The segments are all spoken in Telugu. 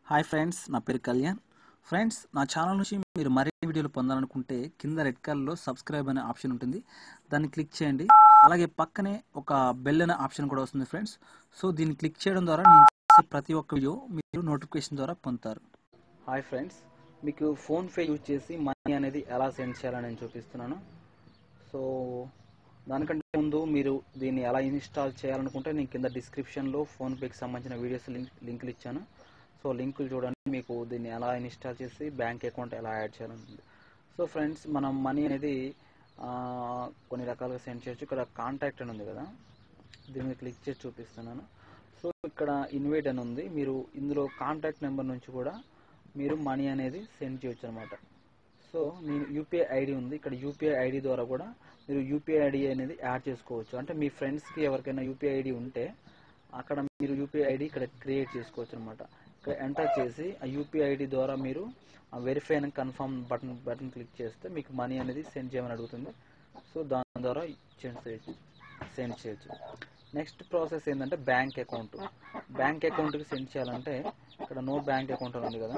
హాయ్ ఫ్రెండ్స్ నా పేరు కళ్యాణ్ ఫ్రెండ్స్ నా ఛానల్ నుంచి మీరు మరిన్ని వీడియోలు పొందాలనుకుంటే కింద రెడ్ కలర్లో సబ్స్క్రైబ్ అనే ఆప్షన్ ఉంటుంది దాన్ని క్లిక్ చేయండి అలాగే పక్కనే ఒక బెల్ అనే ఆప్షన్ కూడా వస్తుంది ఫ్రెండ్స్ సో దీన్ని క్లిక్ చేయడం ద్వారా నేను చేసే ప్రతి ఒక్క వీడియో మీరు నోటిఫికేషన్ ద్వారా పొందుతారు హాయ్ ఫ్రెండ్స్ మీకు ఫోన్పే యూజ్ చేసి మనీ అనేది ఎలా సెండ్ చేయాలని నేను చూపిస్తున్నాను సో దానికంటే ముందు మీరు దీన్ని ఎలా ఇన్స్టాల్ చేయాలనుకుంటే నేను కింద డిస్క్రిప్షన్లో ఫోన్పేకి సంబంధించిన వీడియోస్ లింక్ లింకులు ఇచ్చాను సో లింకులు చూడండి మీకు దీన్ని ఎలా ఇన్స్టాల్ చేసి బ్యాంక్ అకౌంట్ ఎలా యాడ్ చేయాలనుకుంటుంది సో ఫ్రెండ్స్ మనం మనీ అనేది ఆ, కొన్ని రకాలుగా సెండ్ చేయొచ్చు ఇక్కడ కాంటాక్ట్ అని ఉంది కదా దీని మీద క్లిక్ చేసి చూపిస్తున్నాను సో ఇక్కడ ఇన్వైట్ అని ఉంది మీరు ఇందులో కాంటాక్ట్ నెంబర్ నుంచి కూడా మీరు మనీ అనేది సెండ్ చేయొచ్చు అనమాట సో నేను యూపీఐ ఐడి ఉంది ఇక్కడ యూపీఐ ఐడి ద్వారా కూడా మీరు యూపీఐ ఐడి అనేది యాడ్ చేసుకోవచ్చు అంటే మీ ఫ్రెండ్స్కి ఎవరికైనా యూపీఐ ఐడి ఉంటే అక్కడ మీరు యూపీఐ ఐడి ఇక్కడ క్రియేట్ చేసుకోవచ్చు అనమాట ఇక్కడ ఎంటర్ చేసి ఆ యూపీఐ ఐడి ద్వారా మీరు verify and confirm button button click చేస్తే మీకు మనీ అనేది సెండ్ చేయమని అడుగుతుంది సో దాని ద్వారా సెండ్ చేయొచ్చు సెండ్ చేయొచ్చు నెక్స్ట్ ప్రాసెస్ ఏంటంటే బ్యాంక్ అకౌంట్ బ్యాంక్ అకౌంట్కి సెండ్ చేయాలంటే ఇక్కడ నో బ్యాంక్ అకౌంట్ అని ఉంది కదా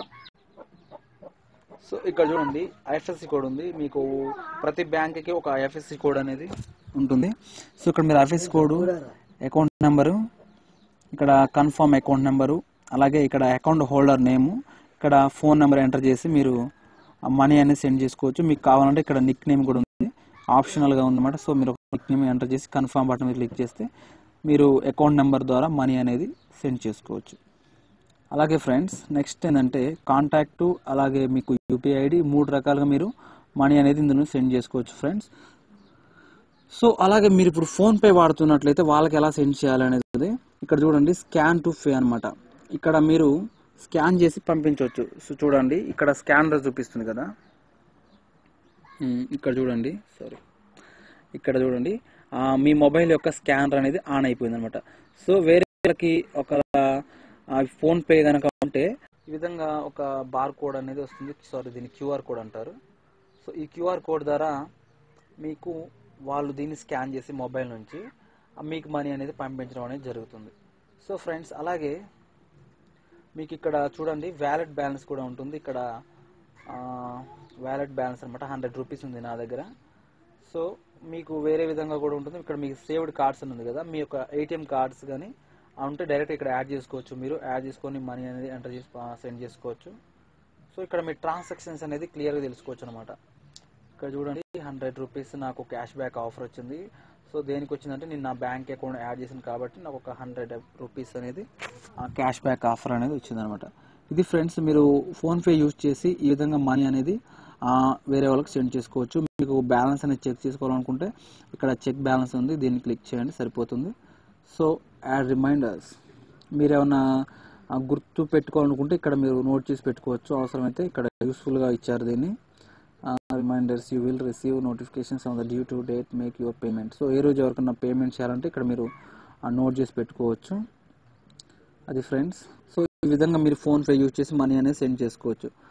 సో ఇక్కడ చూడండి ఐఎఫ్ఎస్సి కోడ్ ఉంది మీకు ప్రతి బ్యాంక్కి ఒక ఐఎఫ్ఎస్సి కోడ్ అనేది ఉంటుంది సో ఇక్కడ మీరు ఐఎఫ్ఎస్సి కోడ్ అకౌంట్ నెంబరు ఇక్కడ కన్ఫర్మ్ అకౌంట్ నెంబరు అలాగే ఇక్కడ అకౌంట్ హోల్డర్ నేము ఇక్కడ ఫోన్ నెంబర్ ఎంటర్ చేసి మీరు మనీ అనేది సెండ్ చేసుకోవచ్చు మీకు కావాలంటే ఇక్కడ నిక్ నేమ్ కూడా ఉంది ఆప్షనల్గా ఉందన్నమాట సో మీరు నిక్ నేమ్ ఎంటర్ చేసి కన్ఫర్మ్ బటన్ మీద క్లిక్ చేస్తే మీరు అకౌంట్ నెంబర్ ద్వారా మనీ అనేది సెండ్ చేసుకోవచ్చు అలాగే ఫ్రెండ్స్ నెక్స్ట్ ఏంటంటే కాంటాక్ట్ అలాగే మీకు యూపీఐ ఐడి మూడు రకాలుగా మీరు మనీ అనేది ఇందులో సెండ్ చేసుకోవచ్చు ఫ్రెండ్స్ సో అలాగే మీరు ఇప్పుడు ఫోన్పే వాడుతున్నట్లయితే వాళ్ళకి ఎలా సెండ్ చేయాలనేది ఇక్కడ చూడండి స్కాన్ టు పే అనమాట ఇక్కడ మీరు స్కాన్ చేసి పంపించవచ్చు సో చూడండి ఇక్కడ స్కానర్ చూపిస్తుంది కదా ఉమ్, ఇక్కడ చూడండి సారీ ఇక్కడ చూడండి ఆ, మీ మొబైల్ యొక్క స్కానర్ అనేది ఆన్ అయిపోయింది అనమాట సో వేరే వాళ్ళకి ఒక ఫోన్ పే కనుక ఉంటే ఈ విధంగా ఒక బార్ కోడ్ అనేది వస్తుంది సారీ దీన్ని క్యూఆర్ కోడ్ అంటారు సో ఈ క్యూఆర్ కోడ్ ద్వారా మీకు వాళ్ళు దీన్ని స్కాన్ చేసి మొబైల్ నుంచి ఆ మీకు మనీ అనేది పంపించడం అనేది జరుగుతుంది సో ఫ్రెండ్స్ అలాగే మీకు ఇక్కడ చూడండి వ్యాలెట్ బ్యాలెన్స్ కూడా ఉంటుంది ఇక్కడ వ్యాలెట్ బ్యాలెన్స్ అనమాట హండ్రెడ్ రూపీస్ ఉంది నా దగ్గర సో మీకు వేరే విధంగా కూడా ఉంటుంది ఇక్కడ మీకు సేవ్డ్ కార్డ్స్ అని ఉంది కదా మీ యొక్క ఏటీఎం కార్డ్స్ కానీ ఉంటే డైరెక్ట్ ఇక్కడ యాడ్ చేసుకోవచ్చు మీరు యాడ్ చేసుకొని మనీ అనేది ఎంటర్ చేసి సెండ్ చేసుకోవచ్చు సో ఇక్కడ మీ ట్రాన్సాక్షన్స్ అనేది క్లియర్గా తెలుసుకోవచ్చు అనమాట ఇక్కడ చూడండి హండ్రెడ్ రూపీస్ నాకు క్యాష్ బ్యాక్ ఆఫర్ వచ్చింది సో దేనికి వచ్చిందంటే నేను నా బ్యాంక్ అకౌంట్ యాడ్ చేశాను కాబట్టి నాకు ఒక హండ్రెడ్ రూపీస్ అనేది క్యాష్ బ్యాక్ ఆఫర్ అనేది వచ్చిందనమాట ఇది ఫ్రెండ్స్ మీరు ఫోన్పే యూజ్ చేసి ఈ విధంగా మనీ అనేది ఆ, వేరే వాళ్ళకి సెండ్ చేసుకోవచ్చు మీకు బ్యాలెన్స్ అనేది చెక్ చేసుకోవాలనుకుంటే ఇక్కడ చెక్ బ్యాలెన్స్ ఉంది దీన్ని క్లిక్ చేయండి సరిపోతుంది సో యాడ్ రిమైండర్స్ మీరు ఏమైనా ఆ, గుర్తు పెట్టుకోవాలనుకుంటే ఇక్కడ మీరు నోట్ చేసి పెట్టుకోవచ్చు అవసరమైతే ఇక్కడ యూస్ఫుల్గా ఇచ్చారు దీన్ని reminders you will receive notifications on the due to date make your payment so ఏ రోజు ఎవరికైనా పేమెంట్ చేయాలంటే ఇక్కడ మీరు నోట్ చేసి పెట్టుకోవచ్చు అది ఫ్రెండ్స్ సో ఈ విధంగా మీరు ఫోన్పే యూజ్ చేసి మనీ అనేది సెండ్ చేసుకోవచ్చు